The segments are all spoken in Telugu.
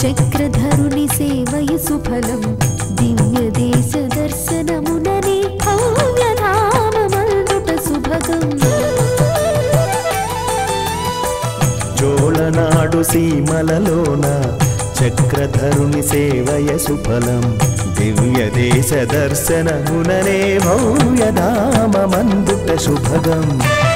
చక్రధరుని సేవయ సుఫలం దివ్య దేశ దర్శనమునని భవ్యధామమందుట సుభగం చోళనాడు సీమలలోన చక్రధరుని సేవయ సుఫలం దివ్య దేశ దర్శనముననే భవ్యధామమందుట శుభగం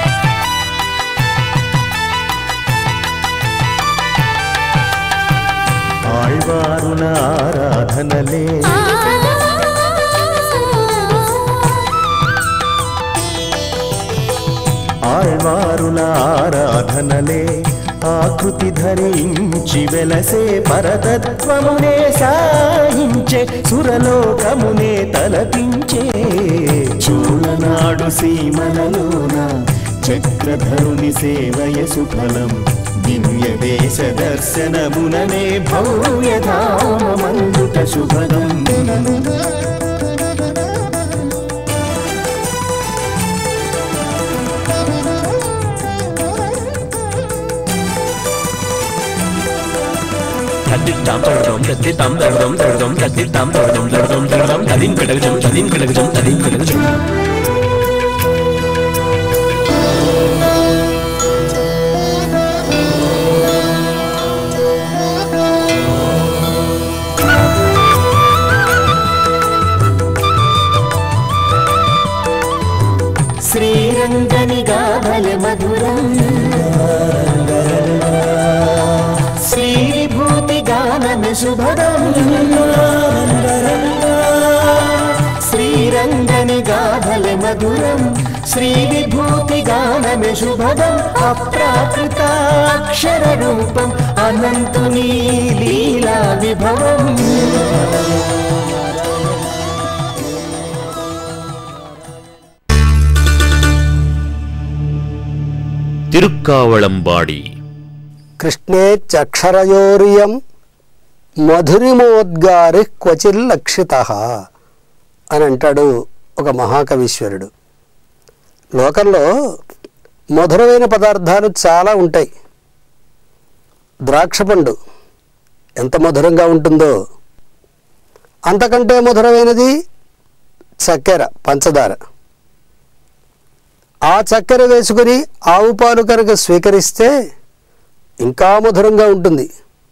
ఆళ్వారుల ఆరాధనలే ఆళ్వారుల ఆరాధనలే ఆకృతి ధరించి వెలసే పరతత్వమునే సాయించే సురలోకమునే తలపించే చూలనాడు సీమలలోన చక్రధరుని సేవయ సుఫలం దివ్య దేశ దర్శనముననే భవ్యధామమందుట శుభదం తద్దిత్తాం తడదం తద్దిత్తాం తడదం తడదం తద్దిత్తాం తడదం తడదం తడదం తదిం కడగజం తదిం కడగజం తదిం కడగజం శ్రీరంగని గాభల మధురం శ్రీభూతి గానం శుభదం శ్రీరంగని గాభల మధురం శ్రీ విభూతి గానం శుభదం అప్రాకృతాక్షర రూపం అనంతుని లీలా విభవం తిరుక్కావళంబాడి కృష్ణేచ్చక్షరయోరియం మధురిమోద్గారి క్వచిల్లక్షిత అని అంటాడు ఒక మహాకవీశ్వరుడు లోకంలో మధురమైన పదార్థాలు చాలా ఉంటాయి ద్రాక్షపండు ఎంత మధురంగా ఉంటుందో అంతకంటే మధురమైనది చక్కెర పంచదార ఆ చక్కెర వేసుకుని ఆవు పాలు కనుక స్వీకరిస్తే ఇంకా మధురంగా ఉంటుంది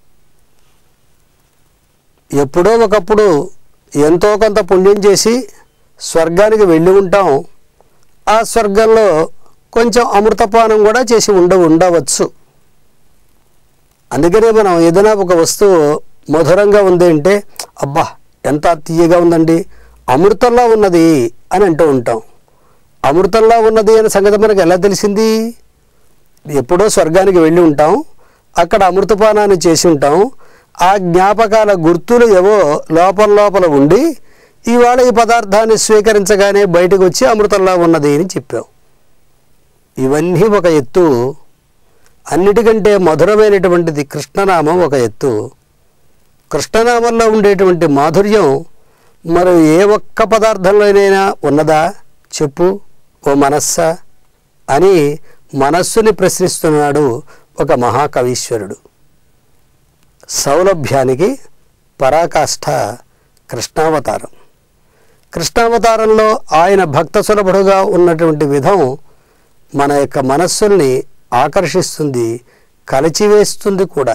ఎప్పుడో ఒకప్పుడు ఎంతో కొంత పుణ్యం చేసి స్వర్గానికి వెళ్ళి ఉంటాం ఆ స్వర్గంలో కొంచెం అమృతపానం కూడా చేసి ఉండ ఉండవచ్చు అందుకనే మనం ఏదైనా ఒక వస్తువు మధురంగా ఉంది అంటే అబ్బా ఎంత తీయగా ఉందండి అమృతంలా ఉన్నది అని అంటూ ఉంటాం అమృతంలా ఉన్నది అనే సంగతి మనకు ఎలా తెలిసింది ఎప్పుడో స్వర్గానికి వెళ్ళి ఉంటాం అక్కడ అమృతపానాన్ని చేసి ఉంటాం ఆ జ్ఞాపకాల గుర్తులు ఏవో లోపల లోపల ఉండి ఇవాళ ఈ పదార్థాన్ని స్వీకరించగానే బయటకు వచ్చి అమృతంలా ఉన్నది అని చెప్పాం ఇవన్నీ ఒక ఎత్తు అన్నిటికంటే మధురమైనటువంటిది కృష్ణనామం ఒక ఎత్తు కృష్ణనామంలో ఉండేటువంటి మాధుర్యం మరి ఏ ఒక్క పదార్థంలోనైనా ఉన్నదా చెప్పు ఓ మనస్సా అని మనస్సుని ప్రశ్నిస్తున్నాడు ఒక మహాకవీశ్వరుడు సౌలభ్యానికి పరాకాష్ఠ కృష్ణావతారం కృష్ణావతారంలో ఆయన భక్త సులభుడుగా ఉన్నటువంటి విధం మన యొక్క మనస్సుల్ని ఆకర్షిస్తుంది కలిచివేస్తుంది కూడా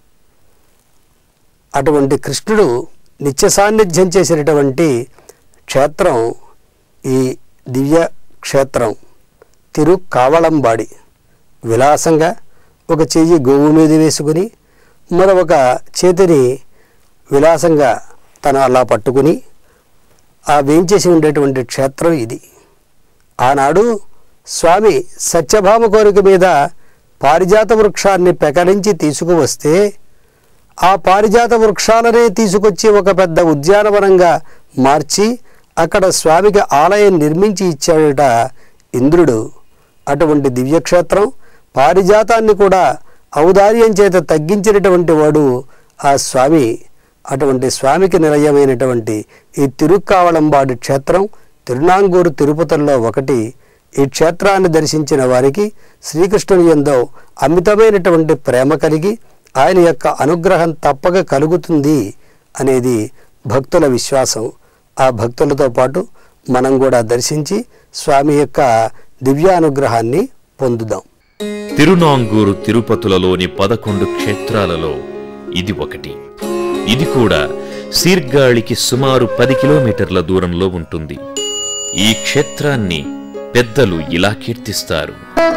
అటువంటి కృష్ణుడు నిత్య సాన్నిధ్యం చేసినటువంటి క్షేత్రం ఈ దివ్య క్షేత్రం తిరుకావళంబాడి విలాసంగా ఒక చెయ్యి గోవు మీద వేసుకుని మరొక చేతిని విలాసంగా తను అలా పట్టుకుని ఆ వేంచేసి ఉండేటువంటి క్షేత్రం ఇది ఆనాడు స్వామి సత్యభామ కోరిక మీద పారిజాత వృక్షాన్ని పెకలించి తీసుకువస్తే ఆ పారిజాత వృక్షాలనే తీసుకొచ్చి ఒక పెద్ద ఉద్యానవనంగా మార్చి అక్కడ స్వామికి ఆలయం నిర్మించి ఇచ్చాడట ఇంద్రుడు అటువంటి దివ్యక్షేత్రం పారిజాతాన్ని కూడా ఔదార్యం చేత తగ్గించినటువంటి వాడు ఆ స్వామి అటువంటి స్వామికి నిలయమైనటువంటి ఈ తిరుక్కావళంబాడి క్షేత్రం తిరునాంగూరు తిరుపతిలో ఒకటి ఈ క్షేత్రాన్ని దర్శించిన వారికి శ్రీకృష్ణుని ఎందో అమితమైనటువంటి ప్రేమ కలిగి ఆయన యొక్క అనుగ్రహం తప్పక కలుగుతుంది అనేది భక్తుల విశ్వాసం ఆ భక్తులతో పాటు మనం కూడా దర్శించి స్వామి యొక్క దివ్యానుగ్రహాన్ని పొందుదాం తిరునాంగూరు తిరుపతులలోని పదకొండు క్షేత్రాలలో ఇది ఒకటి ఇది కూడా సీర్గాళికి సుమారు పది కిలోమీటర్ల దూరంలో ఉంటుంది ఈ క్షేత్రాన్ని పెద్దలు ఇలా కీర్తిస్తారు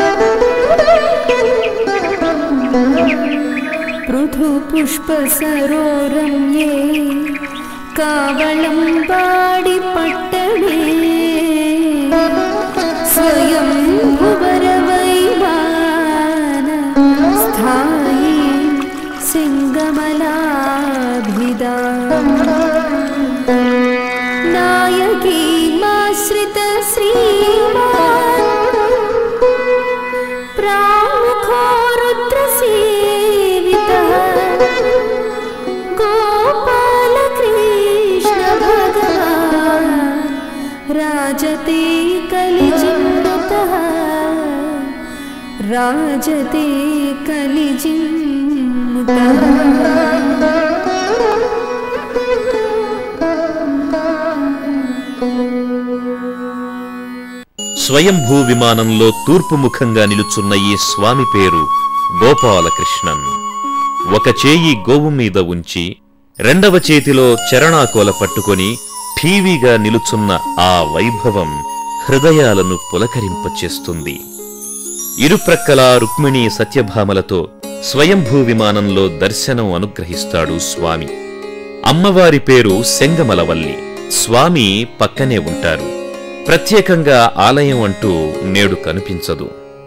पृथु पुष्पसरोरम्ये कावलं पाडिपट्टणे स्वयं भुवरवैमान स्थायी सिङ्गमलाभिदा नायकीमाश्रित श्रीमान् प्रामुखो रुद्रसेवितः गोपालकृष्ण भगवान् राजते कलिजिन्मुतः राजते స్వయంభూ విమానంలో తూర్పు ముఖంగా నిలుచున్న ఈ స్వామి పేరు గోపాలకృష్ణన్ ఒక చేయి గోవు మీద ఉంచి రెండవ చేతిలో చరణాకోల పట్టుకొని ఠీవీగా నిలుచున్న ఆ వైభవం హృదయాలను పులకరింపచేస్తుంది ఇరుప్రక్కలా రుక్మిణీ సత్యభామలతో స్వయంభూ విమానంలో దర్శనం అనుగ్రహిస్తాడు స్వామి అమ్మవారి పేరు సెంగమలవల్లి స్వామి పక్కనే ఉంటారు ప్రత్యేకంగా ఆలయం అంటూ నేడు కనిపించదు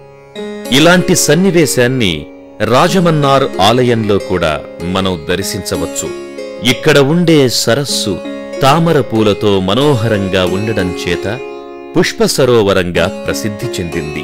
ఇలాంటి సన్నివేశాన్ని రాజమన్నార్ ఆలయంలో కూడా మనం దర్శించవచ్చు ఇక్కడ ఉండే సరస్సు తామర పూలతో మనోహరంగా ఉండడం చేత పుష్ప సరోవరంగా ప్రసిద్ధి చెందింది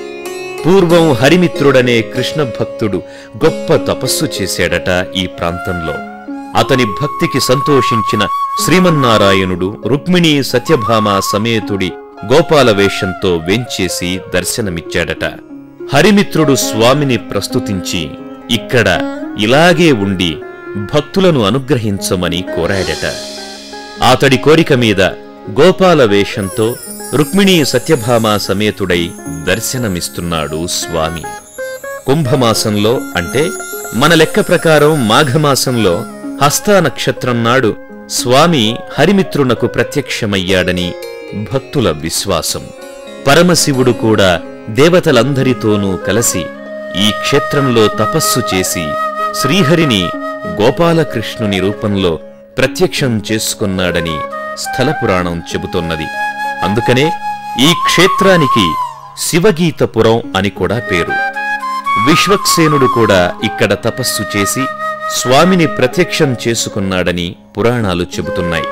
పూర్వం హరిమిత్రుడనే కృష్ణ భక్తుడు గొప్ప తపస్సు చేశాడట ఈ ప్రాంతంలో అతని భక్తికి సంతోషించిన శ్రీమన్నారాయణుడు రుక్మిణీ సత్యభామ సమేతుడి గోపాల వేషంతో వెంచేసి దర్శనమిచ్చాడట హరిమిత్రుడు స్వామిని ప్రస్తుతించి ఇక్కడ ఇలాగే ఉండి భక్తులను అనుగ్రహించమని కోరాడట అతడి కోరిక మీద గోపాల వేషంతో రుక్మిణీ సత్యభామ సమేతుడై దర్శనమిస్తున్నాడు స్వామి కుంభమాసంలో అంటే మన లెక్క ప్రకారం మాఘమాసంలో హస్తా నక్షత్రం నాడు స్వామి హరిమిత్రునకు ప్రత్యక్షమయ్యాడని భక్తుల విశ్వాసం పరమశివుడు కూడా దేవతలందరితోనూ కలిసి ఈ క్షేత్రంలో తపస్సు చేసి శ్రీహరిని గోపాలకృష్ణుని రూపంలో ప్రత్యక్షం చేసుకున్నాడని స్థల పురాణం చెబుతోన్నది అందుకనే ఈ క్షేత్రానికి శివగీతపురం అని కూడా పేరు విశ్వక్సేనుడు కూడా ఇక్కడ తపస్సు చేసి స్వామిని ప్రత్యక్షం చేసుకున్నాడని పురాణాలు చెబుతున్నాయి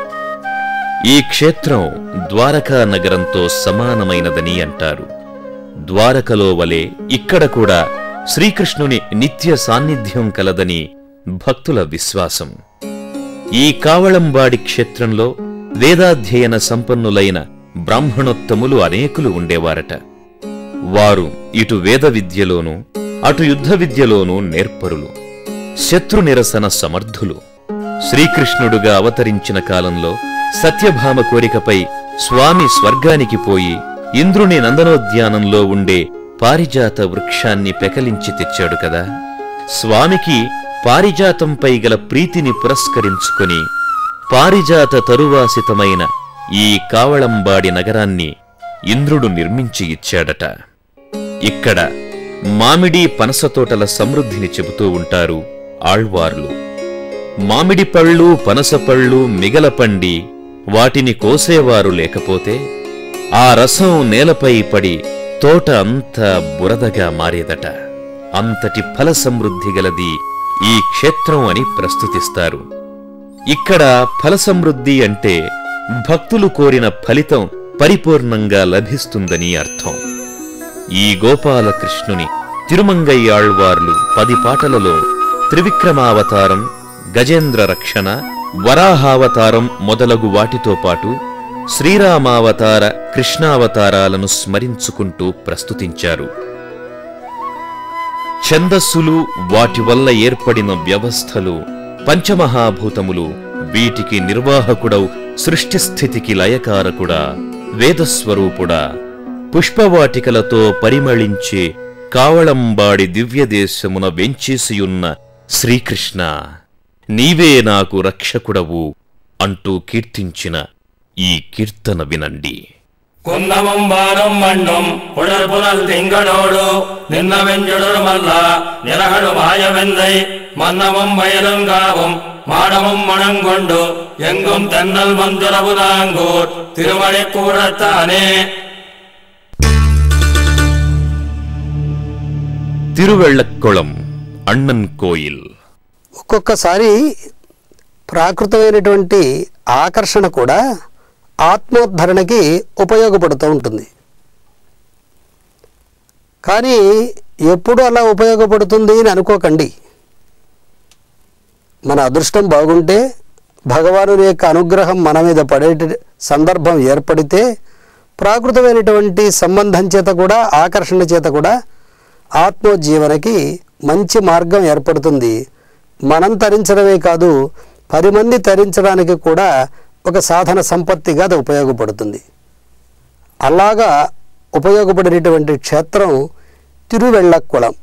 ఈ క్షేత్రం ద్వారకా నగరంతో సమానమైనదని అంటారు ద్వారకలో వలె ఇక్కడ కూడా శ్రీకృష్ణుని నిత్య సాన్నిధ్యం కలదని భక్తుల విశ్వాసం ఈ కావళంబాడి క్షేత్రంలో వేదాధ్యయన సంపన్నులైన బ్రాహ్మణోత్తములు అనేకులు ఉండేవారట వారు ఇటు వేద విద్యలోనూ అటు యుద్ధ విద్యలోనూ నేర్పరులు శత్రు నిరసన సమర్థులు శ్రీకృష్ణుడుగా అవతరించిన కాలంలో సత్యభామ కోరికపై స్వామి స్వర్గానికి పోయి ఇంద్రుని నందనోద్యానంలో ఉండే పారిజాత వృక్షాన్ని పెకలించి తెచ్చాడు కదా స్వామికి పారిజాతంపై గల ప్రీతిని పురస్కరించుకొని పారిజాత తరువాసితమైన ఈ కావళంబాడి నగరాన్ని ఇంద్రుడు నిర్మించి ఇచ్చాడట ఇక్కడ మామిడి పనస తోటల సమృద్ధిని చెబుతూ ఉంటారు ఆళ్వార్లు మామిడి పళ్ళు పనస పళ్ళు మిగలపండి వాటిని కోసేవారు లేకపోతే ఆ రసం నేలపై పడి తోట అంతా బురదగా మారేదట అంతటి ఫల సమృద్ధి గలది ఈ క్షేత్రం అని ప్రస్తుతిస్తారు ఇక్కడ ఫల సమృద్ధి అంటే భక్తులు కోరిన ఫలితం పరిపూర్ణంగా లభిస్తుందని అర్థం ఈ గోపాలకృష్ణుని తిరుమంగయ్యాళ్వార్లు పది పాటలలో త్రివిక్రమావతారం గజేంద్ర రక్షణ వరాహావతారం మొదలగు వాటితో పాటు శ్రీరామావతార కృష్ణావతారాలను స్మరించుకుంటూ ప్రస్తుతించారు ఛందస్సులు వాటి వల్ల ఏర్పడిన వ్యవస్థలు పంచమహాభూతములు వీటికి నిర్వాహకుడౌ సృష్టిస్థితికి లయకారకుడా వేదస్వరూపుడా పుష్పవాటికలతో పరిమళించే కావళంబాడి దివ్యదేశమున వెంచేసియున్న శ్రీకృష్ణ నీవే నాకు రక్షకుడవు అంటూ కీర్తించిన ఈ కీర్తన వినండి കുന്നവും വാനും മണ്ണും പുഴൽ പുനൽ തിങ്കളോടു നിന്നവെഞ്ചുടരുമല്ല നിറകളുമായവെന്തൈ മന്നവും വയലും കാവും മാടവും മണം കൊണ്ടു എങ്കും തെന്നൽ മന്ദിരപുതാങ്കൂർ തിരുമണിക്കൂടത്താനേ తిరువెళ్లక్కుళం అಣ್ಣన్ కోయిల్ ఒక్కొక్కసారి ప్రాకృతమైనటువంటి ఆకర్షణ కూడా ఆత్మోద్ధరణకి ఉపయోగపడుతూ ఉంటుంది కానీ ఎప్పుడు అలా ఉపయోగపడుతుంది అని అనుకోకండి మన అదృష్టం బాగుంటే భగవానుని యొక్క అనుగ్రహం మన మీద పడే సందర్భం ఏర్పడితే ప్రాకృతమైనటువంటి సంబంధం చేత కూడా ఆకర్షణ చేత కూడా ఆత్మోజ్జీవనకి మంచి మార్గం ఏర్పడుతుంది మనం తరించడమే కాదు పది మంది తరించడానికి కూడా ఒక సాధన సంపత్తిగా అది ఉపయోగపడుతుంది అలాగా ఉపయోగపడినటువంటి క్షేత్రం తిరువెళ్ళక్కుళం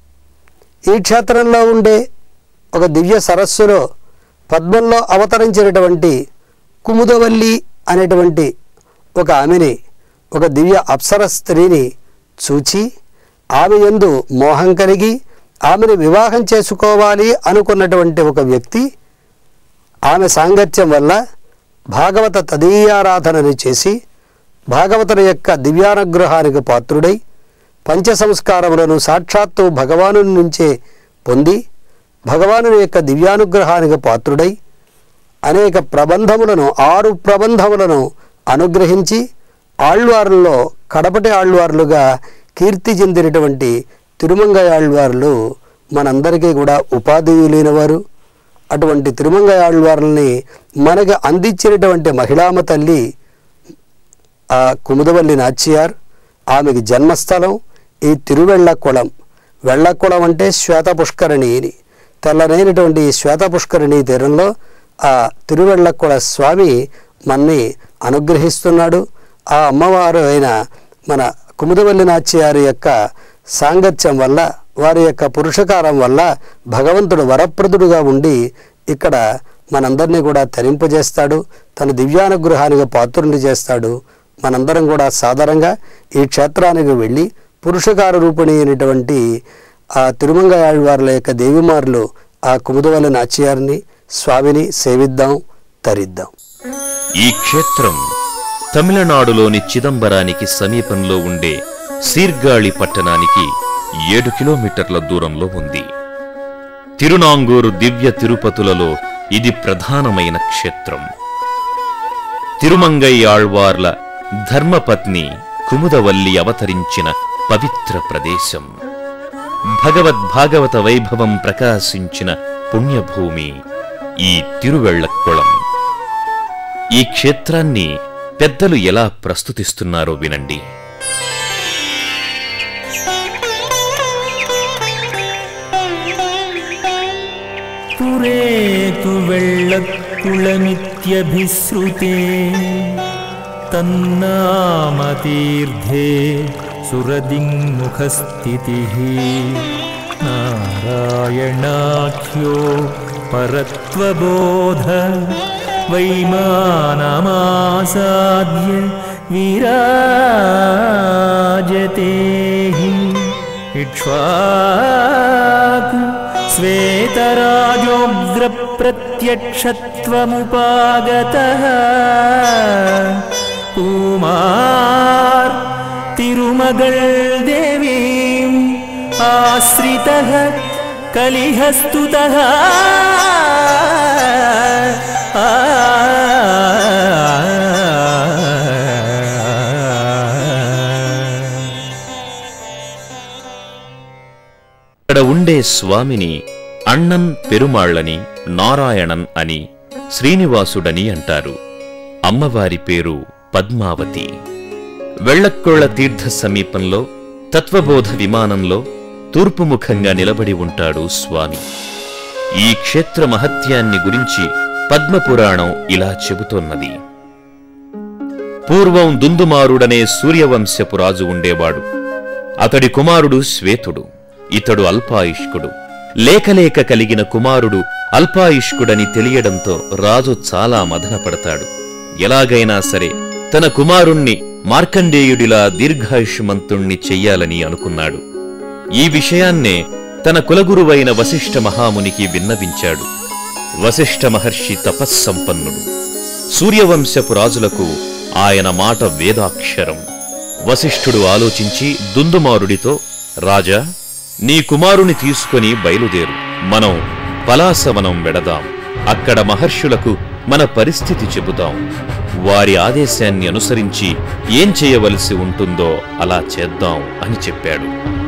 ఈ క్షేత్రంలో ఉండే ఒక దివ్య సరస్సులో పద్మంలో అవతరించినటువంటి కుముదవల్లి అనేటువంటి ఒక ఆమెని ఒక దివ్య అప్సర స్త్రీని చూచి ఆమె యందు మోహం కలిగి ఆమెను వివాహం చేసుకోవాలి అనుకున్నటువంటి ఒక వ్యక్తి ఆమె సాంగత్యం వల్ల భాగవత తదీయారాధనని చేసి భాగవతుల యొక్క దివ్యానుగ్రహానికి పాత్రుడై పంచ సంస్కారములను సాక్షాత్తు భగవాను నుంచే పొంది భగవాను యొక్క దివ్యానుగ్రహానికి పాత్రుడై అనేక ప్రబంధములను ఆరు ప్రబంధములను అనుగ్రహించి ఆళ్వారుల్లో కడపటి ఆళ్వార్లుగా కీర్తి చెందినటువంటి తిరుమంగ ఆళ్వార్లు మనందరికీ కూడా ఉపాధి వారు అటువంటి తిరుమంగ ఆళ్వార్లని మనకు అందించినటువంటి మహిళామ తల్లి ఆ కుముదవల్లి నాచ్యార్ ఆమెకి జన్మస్థలం ఈ తిరువెళ్ళకుళం వెళ్ళకుళం అంటే శ్వేత పుష్కరిణి అని తెల్లనైనటువంటి ఈ శ్వేత పుష్కరిణి తీరంలో ఆ తిరువెళ్ళకుళ స్వామి మన్ని అనుగ్రహిస్తున్నాడు ఆ అమ్మవారు అయిన మన కుముదవల్లి నాచ్యారి యొక్క సాంగత్యం వల్ల వారి యొక్క పురుషకారం వల్ల భగవంతుడు వరప్రదుడుగా ఉండి ఇక్కడ మనందరినీ కూడా తరింపజేస్తాడు తన దివ్యానుగ్రహానికి పాత్రుని చేస్తాడు మనందరం కూడా సాధారణంగా ఈ క్షేత్రానికి వెళ్ళి పురుషకార రూపిణి అయినటువంటి ఆ తిరుమంగయాళ్వార్ల యొక్క దేవిమారులు ఆ కుముదవల్లి నాచ్యారిని స్వామిని సేవిద్దాం తరిద్దాం ఈ క్షేత్రం తమిళనాడులోని చిదంబరానికి సమీపంలో ఉండే సీర్గాళి పట్టణానికి ఏడు కిలోమీటర్ల దూరంలో ఉంది తిరునాంగూరు దివ్య తిరుపతులలో ఇది ప్రధానమైన క్షేత్రం తిరుమంగై ఆళ్వార్ల ధర్మపత్ని కుముదవల్లి అవతరించిన పవిత్ర ప్రదేశం భగవద్భాగవత వైభవం ప్రకాశించిన పుణ్యభూమి ఈ తిరువెళ్లక్కుళం ఈ క్షేత్రాన్ని పెద్దలు ఎలా ప్రస్తుతిస్తున్నారో వినండి पुरे तु वेळ्ळकुळमित्यभिश्रुते तन्नामतीर्थे सुरदिङ्मुखस्थितिः नारायणाख्यो परत्वबोध वैमानमासाद्य विराजते हि इक्ष्वाकु श्वेतराजोग्रप्रत्यक्षत्वमुपागतः कुमार् तिरुमगळ् देवीम् आश्रितः कलिहस्तुतः ఇక్కడ ఉండే స్వామిని అಣ್ಣన్ పెరుమాళ్ళని నారాయణన్ అని శ్రీనివాసుడని అంటారు అమ్మవారి పేరు పద్మావతి వెళ్లక్కోళ్ల తీర్థ సమీపంలో తత్వబోధ విమానంలో తూర్పుముఖంగా నిలబడి ఉంటాడు స్వామి ఈ క్షేత్ర మహత్యాన్ని గురించి పద్మపురాణం ఇలా చెబుతోన్నది పూర్వం దుందుమారుడనే సూర్యవంశపు రాజు ఉండేవాడు అతడి కుమారుడు శ్వేతుడు ఇతడు అల్పాయుష్కుడు లేకలేక కలిగిన కుమారుడు అల్పాయుష్కుడని తెలియడంతో రాజు చాలా మదనపడతాడు ఎలాగైనా సరే తన కుమారుణ్ణి మార్కండేయుడిలా దీర్ఘాయుష్మంతుణ్ణి చెయ్యాలని అనుకున్నాడు ఈ విషయాన్నే తన కులగురువైన వశిష్ఠ మహామునికి విన్నవించాడు వశిష్ఠ మహర్షి తపస్సంపన్నుడు సూర్యవంశపు రాజులకు ఆయన మాట వేదాక్షరం వశిష్ఠుడు ఆలోచించి దుందుమారుడితో రాజా నీ కుమారుని తీసుకొని బయలుదేరు మనం పలాసవనం వెడదాం అక్కడ మహర్షులకు మన పరిస్థితి చెబుదాం వారి ఆదేశాన్ని అనుసరించి ఏం చేయవలసి ఉంటుందో అలా చేద్దాం అని చెప్పాడు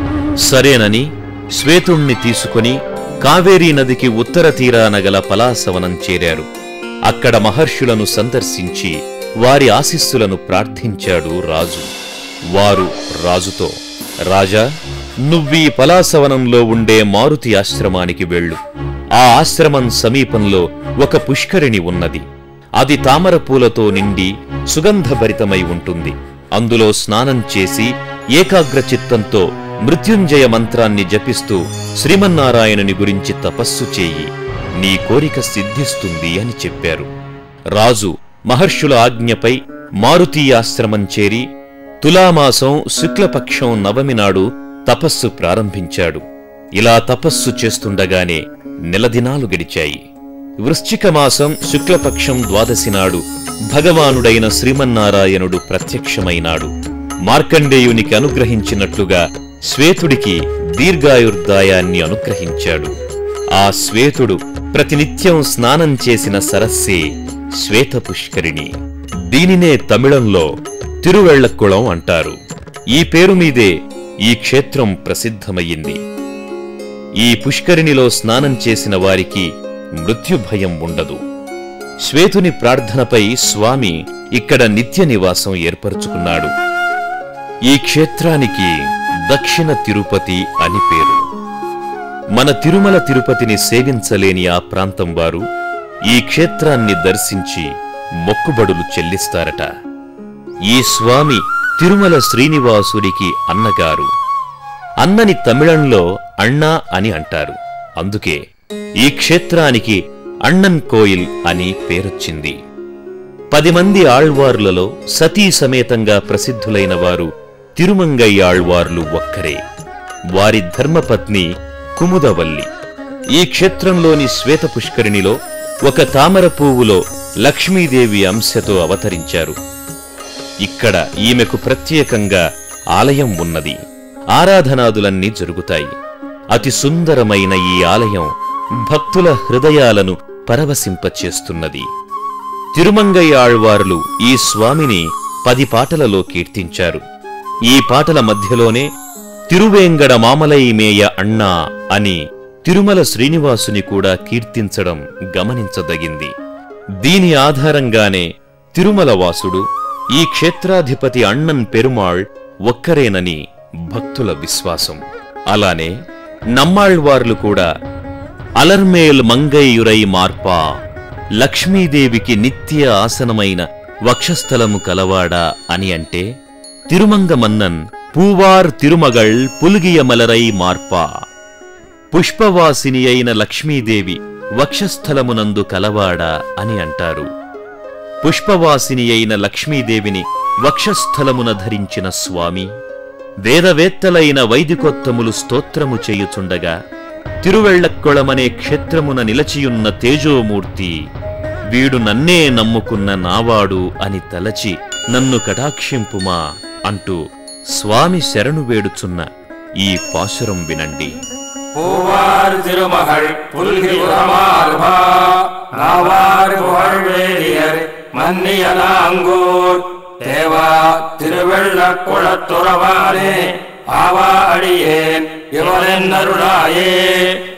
సరేనని శ్వేతుణ్ణి తీసుకొని కావేరీ నదికి ఉత్తర తీరాన గల పలాసవనం చేరారు అక్కడ మహర్షులను సందర్శించి వారి ఆశీస్సులను ప్రార్థించాడు రాజు వారు రాజుతో రాజా నువ్వీ పలాసవనంలో ఉండే మారుతి ఆశ్రమానికి వెళ్ళు ఆ ఆశ్రమం సమీపంలో ఒక పుష్కరిణి ఉన్నది అది తామర పూలతో నిండి సుగంధభరితమై ఉంటుంది అందులో స్నానం చేసి ఏకాగ్ర చిత్తంతో మృత్యుంజయ మంత్రాన్ని జపిస్తూ శ్రీమన్నారాయణుని గురించి తపస్సు చేయి నీ కోరిక సిద్ధిస్తుంది అని చెప్పారు రాజు మహర్షుల ఆజ్ఞపై మారుతీ ఆశ్రమం చేరి తులామాసం శుక్లపక్షం నవమి నాడు తపస్సు ప్రారంభించాడు ఇలా తపస్సు చేస్తుండగానే నెలదినాలు గడిచాయి వృశ్చిక మాసం శుక్లపక్షం ద్వాదశి నాడు భగవానుడైన శ్రీమన్నారాయణుడు ప్రత్యక్షమైనాడు మార్కండేయునికి అనుగ్రహించినట్లుగా శ్వేతుడికి దీర్ఘాయుర్దాయాన్ని అనుగ్రహించాడు ఆ శ్వేతుడు ప్రతినిత్యం స్నానం చేసిన సరస్సే శ్వేత పుష్కరిణి దీనినే తమిళంలో తిరువెళ్లకుళం అంటారు ఈ పేరు మీదే ఈ క్షేత్రం ప్రసిద్ధమయ్యింది ఈ పుష్కరిణిలో స్నానం చేసిన వారికి మృత్యుభయం ఉండదు శ్వేతుని ప్రార్థనపై స్వామి ఇక్కడ నిత్య నివాసం ఏర్పరచుకున్నాడు ఈ క్షేత్రానికి దక్షిణ తిరుపతి అని పేరు మన తిరుమల తిరుపతిని సేవించలేని ఆ ప్రాంతం వారు ఈ క్షేత్రాన్ని దర్శించి మొక్కుబడులు చెల్లిస్తారట ఈ స్వామి తిరుమల శ్రీనివాసుడికి అన్నగారు అన్నని తమిళంలో అన్నా అని అంటారు అందుకే ఈ క్షేత్రానికి అಣ್ಣన్ కోయిల్ అని పేరొచ్చింది పది మంది ఆళ్వార్లలో సతీ సమేతంగా ప్రసిద్ధులైన వారు తిరుమంగై ఆళ్వార్లు ఒక్కరే వారి ధర్మపత్ని కుముదవల్లి ఈ క్షేత్రంలోని శ్వేత పుష్కరిణిలో ఒక తామర పువ్వులో లక్ష్మీదేవి అంశతో అవతరించారు ఇక్కడ ఈమెకు ప్రత్యేకంగా ఆలయం ఉన్నది ఆరాధనాదులన్నీ జరుగుతాయి అతి సుందరమైన ఈ ఆలయం భక్తుల హృదయాలను పరవశింపచేస్తున్నది తిరుమంగై ఆళ్వార్లు ఈ స్వామిని పది పాటలలో కీర్తించారు ఈ పాటల మధ్యలోనే తిరువేంగడ మామలైమేయ అన్నా అని తిరుమల శ్రీనివాసుని కూడా కీర్తించడం గమనించదగింది దీని ఆధారంగానే తిరుమల వాసుడు ఈ క్షేత్రాధిపతి అಣ್ಣన్ పెరుమాళ్ ఒక్కరేనని భక్తుల విశ్వాసం అలానే నమ్మాళ్వార్లు కూడా అలర్మేల్ మంగైయురై మార్పా లక్ష్మీదేవికి నిత్య ఆసనమైన వక్షస్థలము కలవాడా అని అంటే తిరుమంగ మన్నన్ పూవార్ తిరుమగళ్ పులుగియ మలరై మార్పా పుష్పవాసిని అయిన లక్ష్మీదేవి వక్షస్థలమునందు కలవాడా అని అంటారు పుష్పవాసిని అయిన లక్ష్మీదేవిని వక్షస్థలమున ధరించిన స్వామి వేదవేత్తలైన వైదికోత్తములు స్తోత్రము చేయుచుండగా తిరువెళ్లక్కొళమనే క్షేత్రమున నిలచియున్న తేజోమూర్తి వీడు నన్నే నమ్ముకున్న నావాడు అని తలచి నన్ను కటాక్షింపుమా అంటూ స్వామి శరణు వేడుచున్న ఈ పాశురం వినండి பூவார் திருமகள் புல்கிபுரமார்பா நாவார் புகழ் வேதியர் மன்னியலாங்கூர் தேவா திருவெள்ளக் குளத்துறவானே ஆவா அடியேன் இவரென் அருளாயே